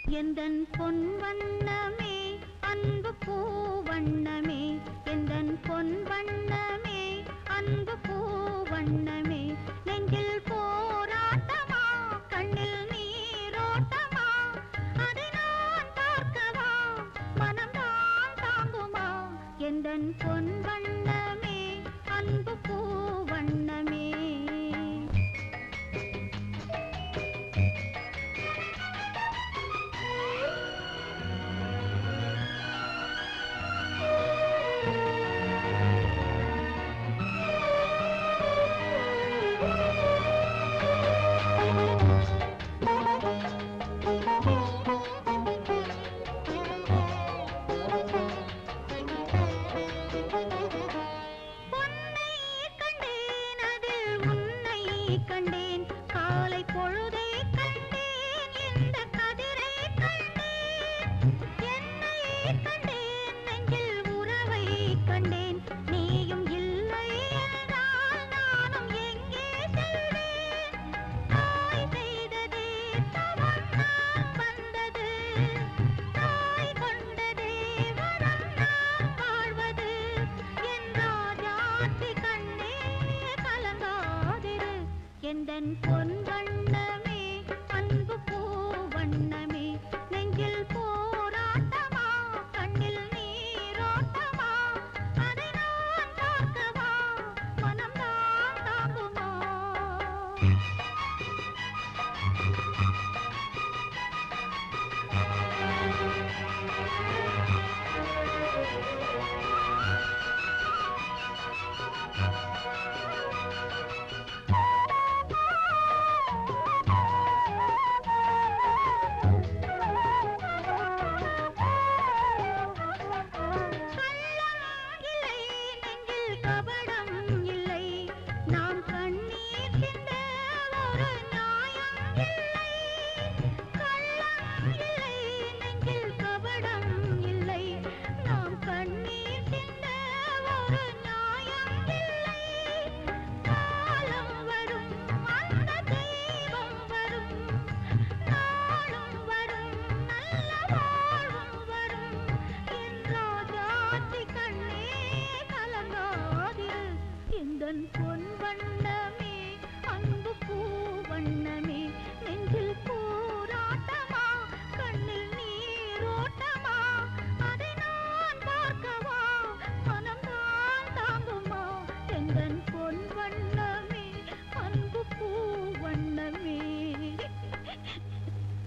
எந்தன் பொன் வண்ணமே அன்பு பூ வண்ணமே எந்தன் பொன் வண்ணமே அன்பு பூ வண்ணமே நெஞ்சில் போராட்டமா கண்ணில் நீரோட்டமா அதை நான் பார்க்கவா மனம்தான் தாங்குமா எந்தன் பொன் வண்ணமே அன்பு பூ வண்ணமே பொன்னை கண்டேன் அதில் உன்னை கண்டேன் காலை பொழுதை கண்டேன் இந்த கதிரை கண்டேன் என்னை கண்டேன் நெஞ்சில் உறவை கண்டேன் நீயும் இல்லை என்றால் நானும் எங்கே செல்வேன் தாய் செய்ததே தவம் நான் வந்தது தாய் கொண்டதே வரம் நான் வாழ்வது என் ராஜாத்தி கண்ணே கலங்காதிரு எந்தன் பொன் வண்ணமே அன்பு பூ வண்ணமே நெஞ்சில் போராட்டமா கண்ணில் நீரோட்டமா அதை நான் பார்க்கவா மனம்தான் தாங்குமா